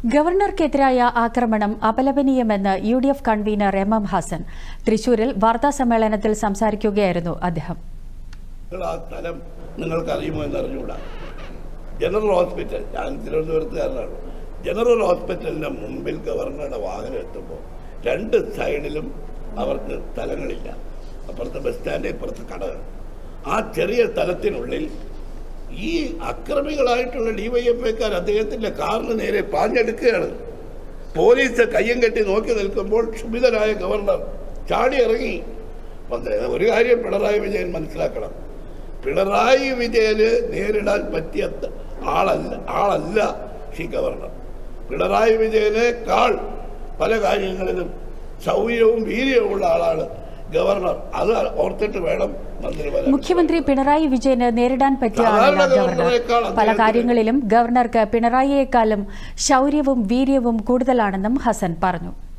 ഗവർണർക്കെതിരായ ആക്രമണം അപലപനീയമെന്ന് U D F convener M M Hassan തൃശൂരിൽ വാർത്താസമ്മേളനത്തിൽ സംസാരിക്കുകയായിരുന്നു അദ്ദേഹം നിങ്ങൾ ആ സ്ഥലം നിങ്ങൾക്ക് അറിയുമോ എന്ന് അറിഞ്ഞുകൂടാ ജനറൽ ഹോസ്പിറ്റൽ ഞാൻ തിരുവനന്തപുരത്തുകാരനാണ് ജനറൽ ഹോസ്പിറ്റലിന്റെ മുമ്പിൽ ഗവർണറുടെ വാഹനം എത്തുമ്പോൾ രണ്ട് സൈഡിലും അവർക്ക് സ്ഥലങ്ങളില്ല അപ്പുറത്തെ ബസ് സ്റ്റാൻഡ് ഇപ്പുറത്ത് കടകൾ ആ ചെറിയ സ്ഥലത്തിനുള്ളിൽ ഈ അക്രമികളായിട്ടുള്ള ഡിവൈഎഫ്ഐക്കാർ അദ്ദേഹത്തിന്റെ കാറിന് നേരെ പാഞ്ഞെടുക്കുകയാണ് പോലീസ് കയ്യം കെട്ടി നോക്കി നിൽക്കുമ്പോൾ ക്ഷുഭിതനായ ഗവർണർ ചാടി ഇറങ്ങി വന്ന് ഒരു കാര്യം പിണറായി വിജയൻ മനസ്സിലാക്കണം പിണറായി വിജയന് നേരിടാൻ പറ്റിയ ത- ആളല്ല ആളല്ല ശ്രീ ഗവർണർ പിണറായി വിജയനേക്കാൾ പല കാര്യങ്ങളിലും ശൗര്യവും വീര്യവുമുള്ള ആളാണ് ഗവർണർ അത് ഓർത്തിട്ട് വേണം മന്ത്രി വരാൻ മുഖ്യമന്ത്രി പിണറായി വിജയന് നേരിടാൻ പറ്റിയ ആളല്ല സാധാരണ ഗവർണർ ഗവർണറേക്കാൾ പല അദ്ദേഹത്തിന് കാര്യങ്ങളിലും ഗവർണർക്ക് പിണറായിയെക്കാളും ശൗര്യവും വീര്യവും കൂടുതലാണെന്നും ഹസൻ പറഞ്ഞു